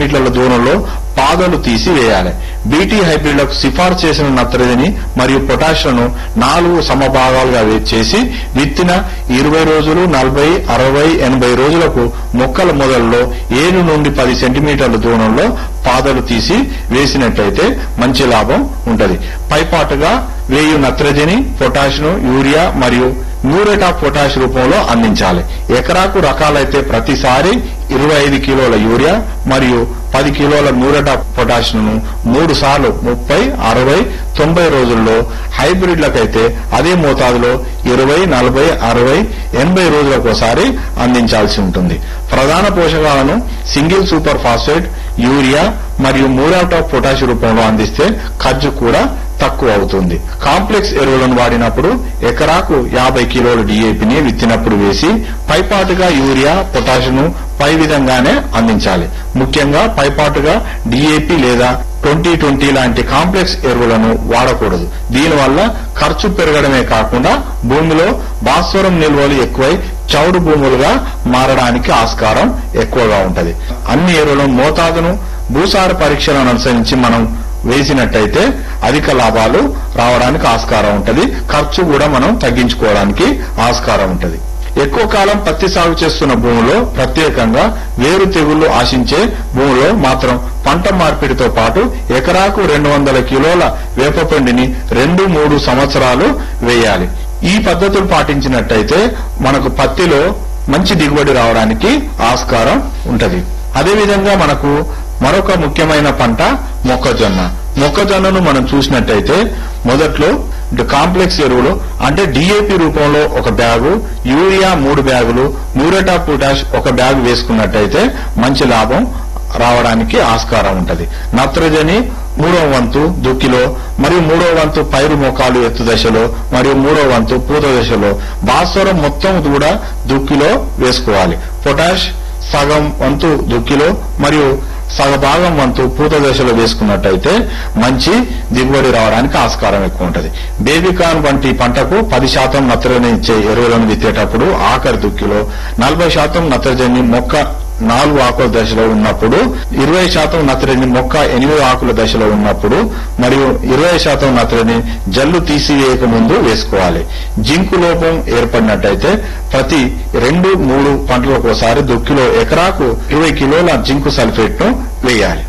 సెంటీమీటర్ల దూరంలో పాదలు తీసి వేయాలి బీటీ హైబ్రిడ్లకు సిఫార్సు చేసిన నత్రజని మరియు పొటాషియంను నాలుగు సమభాగాలుగా వే- చేసి విత్తిన ఇరవై రోజులు నలభై అరవై ఎనభై రోజులకు మొక్కల మొదల్లో ఏడు నుండి పది సెంటీమీటర్ల దూరంలో పాదలు తీసి వేసినట్టయితే మంచి లాభం ఉంటది పైపాటుగా వేయు నత్రజని పొటాషియం యూరియా మరియు మ్యూరేట్ ఆఫ్ పొటాష్ రూపంలో అందించాలి ఎకరాకు రకాలైతే ప్రతిసారి ఇరవై ఐదు కిలోల యూరియా మరియు పది కిలోల మ్యూరేట్ ఆఫ్ పొటాషియంను మూడు సార్లు ముప్పై అరవై తొంభై రోజుల్లో హైబ్రిడ్లకైతే అదే మోతాదులో ఇరవై నలభై అరవై ఎనభై రోజులకోసారి అందించాల్సి ఉంటుంది ప్రధాన పోషకాలను సింగిల్ సూపర్ ఫాస్ఫేట్ యూరియా మరియు మ్యూరేట్ ఆఫ్ పొటాష్ రూపంలో అందిస్తే ఖర్చు కూడా తక్కువ అవుతుంది కాంప్లెక్స్ ఎరువులను వాడినప్పుడు ఎకరాకు యాభై కిలోల డిఏపిని విత్తినప్పుడు వేసి పైపాటుగా యూరియా పొటాషియం పై విధంగానే అందించాలి ముఖ్యంగా పైపాటుగా డిఏపి లేదా ట్వంటీ ట్వంటీ లాంటి కాంప్లెక్స్ ఎరువులను వాడకూడదు దీనివల్ల ఖర్చు పెరగడమే కాకుండా భూమిలో భాస్వరం నిల్వలు ఎక్కువై చౌడు భూములుగా మారడానికి ఆస్కారం ఎక్కువగా ఉంటది అన్ని ఎరువుల మోతాదును భూసార పరీక్షలను అనుసరించి మనం వేసినట్టయితే అధిక లాభాలు రావడానికి ఆస్కారం ఉంటది ఖర్చు కూడా మనం తగ్గించుకోవడానికి ఆస్కారం ఉంటది ఎక్కువ కాలం పత్తి సాగు చేస్తున్న భూమిలో ప్రత్యేకంగా వేరు తెగుళ్లు ఆశించే భూమిలో మాత్రం పంట మార్పిడితో పాటు ఎకరాకు రెండు వందల కిలోల వేపపిండిని రెండు మూడు సంవత్సరాలు వేయాలి ఈ పద్ధతులు పాటించినట్టయితే మనకు పత్తిలో మంచి దిగుబడి రావడానికి ఆస్కారం ఉంటది అదేవిధంగా మనకు మరొక ముఖ్యమైన పంట మొక్కజొన్న మొక్కజొన్నను మనం చూసినట్టయితే మొదట్లో కాంప్లెక్స్ ఎరువులు అంటే డిఏపి రూపంలో ఒక బ్యాగు యూరియా మూడు బ్యాగులు మ్యూరేటా పొటాష్ ఒక బ్యాగు వేసుకున్నట్టయితే మంచి లాభం రావడానికి ఆస్కారం ఉంటది నత్రజని మూడవ వంతు దుక్కిలో మరియు మూడవ వంతు పైరు మొఖాలు ఎత్తు దశలో మరియు మూడవ వంతు పూత దశలో భాస్వరం మొత్తం కూడా దుక్కిలో వేసుకోవాలి పొటాష్ సగం వంతు దుక్కిలో మరియు సగభాగం వంతు పూత దశలో వేసుకున్నట్టయితే మంచి దిగుబడి రావడానికి ఆస్కారం ఎక్కువ ఉంటది బేబీకాన్ వంటి పంటకు పది శాతం నత్రజని ఇచ్చే ఎరువులను విత్తేటప్పుడు ఆఖరి దుక్కిలో నలభై శాతం నత్రజని మొక్క నాలుగు ఆకుల దశలో ఉన్నప్పుడు ఇరవై శాతం నత్రజని మొక్క ఎనిమిది ఆకుల దశలో ఉన్నప్పుడు మరియు ఇరవై శాతం నత్రజని జల్లు తీసివేయక ముందు వేసుకోవాలి జింకు లోపం ఏర్పడినట్టయితే ప్రతి రెండు మూడు పంటలకోసారి దుక్కిలో ఎకరాకు ఇరవై కిలోల జింకు సల్ఫేట్ ను వేయాలి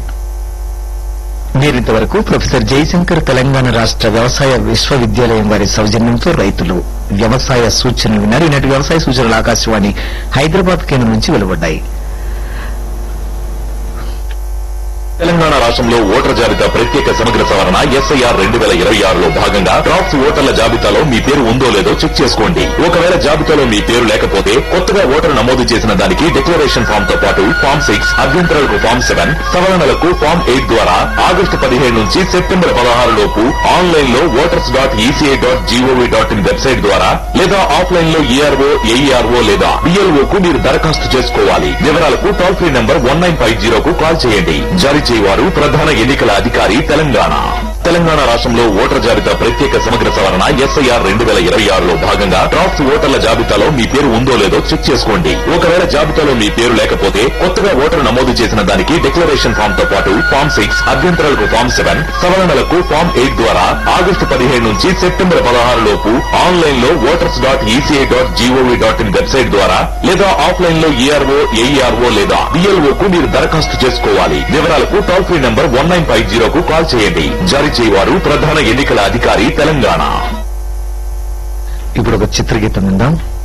మీరింతవరకు ప్రొఫెసర్ జయశంకర్ తెలంగాణ రాష్ట్ర వ్యవసాయ విశ్వవిద్యాలయం వారి సౌజన్యంతో రైతులు వ్యవసాయ సూచనలు విన్నారు ఈనాటి వ్యవసాయ సూచనలు ఆకాశవాణి హైదరాబాద్ కేంద్రం నుంచి వెలువడ్డాయి తెలంగాణ రాష్ట్రంలో ఓటర్ జాబితా ప్రత్యేక సమగ్ర సవరణ ఎస్ఐఆర్ రెండు వేల ఇరవై ఆరులో భాగంగా డ్రాఫ్ట్స్ ఓటర్ల జాబితాలో మీ పేరు ఉందో లేదో చెక్ చేసుకోండి ఒకవేళ జాబితాలో మీ పేరు లేకపోతే కొత్తగా ఓటరు నమోదు చేసిన దానికి డిక్లరేషన్ ఫామ్ తో పాటు ఫామ్ సిక్స్ అభ్యంతరాలకు ఫామ్ సెవెన్ సవరణలకు ఫామ్ ఎయిట్ ద్వారా ఆగస్టు పదిహేడు నుంచి సెప్టెంబర్ పదహారు లోపు ఆన్లైన్ లో voters dot E C I dot G O V dot in website ద్వారా లేదా ఆఫ్లైన్ లో ఈఆర్ఓ ఏఈఆర్ఓ లేదా బిఎల్ఓ కు మీరు దరఖాస్తు చేసుకోవాలి వివరాలకు toll free number one nine five జీరోకు కాల్ చేయండి జారీ చేయవారు ప్రధాన ఎన్నికల అధికారి తెలంగాణ తెలంగాణ రాష్ట్రంలో ఓటర్ జాబితా ప్రత్యేక సమగ్ర సవరణ ఎస్ఐఆర్ రెండు వేల ఇరవై ఆరులో భాగంగా డ్రాఫ్ట్స్ ఓటర్ల జాబితాలో మీ పేరు ఉందో లేదో చెక్ చేసుకోండి ఒకవేళ జాబితాలో మీ పేరు లేకపోతే కొత్తగా ఓటరు నమోదు చేసిన దానికి డిక్లరేషన్ ఫామ్ తో పాటు ఫామ్ సిక్స్ అభ్యంతరాలకు ఫామ్ సెవెన్ సవరణలకు ఫామ్ ఎయిట్ ద్వారా ఆగస్టు పదిహేడు నుంచి సెప్టెంబర్ పదహారు లోపు ఆన్లైన్ లో voters dot E C I dot G O V dot in website ద్వారా లేదా ఆఫ్లైన్ లో ఈఆర్ఓ ఏఈఆర్ఓ లేదా బిఎల్ఓ కు మీరు దరఖాస్తు చేసుకోవాలి వివరాలకు toll free number one nine five జీరోకు కాల్ చేయండి జారీ చేయవారు ప్రధాన ఎన్నికల అధికారి తెలంగాణ ఇప్పుడు ఒక చిత్రగీతం విందాం